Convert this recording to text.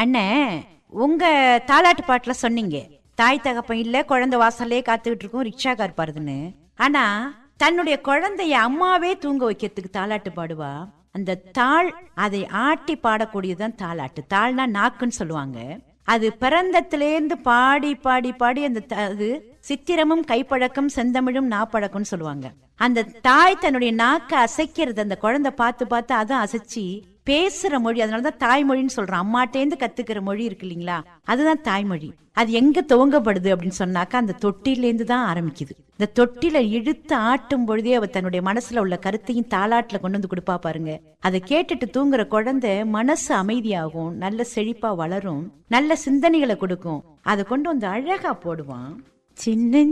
அண்ணே உங்க தாலாட்டு பாட்டுல சொன்னீங்க தாய் தகப்பன் இல்ல குழந்தை வாசல்லே காத்துக்கிட்டு இருக்கும் ரிக்ஷாக்கார் பாருதுன்னு ஆனா தன்னுடைய குழந்தைய அம்மாவே தூங்க வைக்கிறதுக்கு தாலாட்டு பாடுவா அந்த தாள் அதை ஆட்டி பாடக்கூடியதுதான் தாலாட்டு தாள்னா நாக்குன்னு சொல்லுவாங்க அது பிறந்தத்திலேருந்து பாடி பாடி பாடி அந்த த- அது சித்திரமும் கைப்பழக்கம் செந்தமிழும் நாப்பழக்கம்னு சொல்லுவாங்க அந்த தாய் தன்னுடைய நாக்க அசைக்கிறது அந்த குழந்தை பார்த்து பார்த்து அதான் அசைச்சு பேசுற மொழி அதனாலதான் தாய்மொழின்னு சொல்றோம் அம்மாட்டேந்து கத்துக்கிற மொழி இருக்கு இல்லைங்களா அதுதான் தாய்மொழி அது எங்க துவங்கப்படுது அப்படின்னு சொன்னாக்கா அந்த தொட்டிலேருந்து தான் ஆரம்பிக்குது இந்த தொட்டில இழுத்து ஆட்டும் பொழுதே அவ தன்னுடைய மனசுல உள்ள கருத்தையும் தாலாட்டுல கொண்டு வந்து கொடுப்பா பாருங்க அதை கேட்டுட்டு தூங்குற குழந்தை மனசு அமைதியாகும் நல்ல செழிப்பா வளரும் நல்ல சிந்தனைகளை கொடுக்கும் அதை கொண்டு வந்து அழகா போடுவான் சின்ன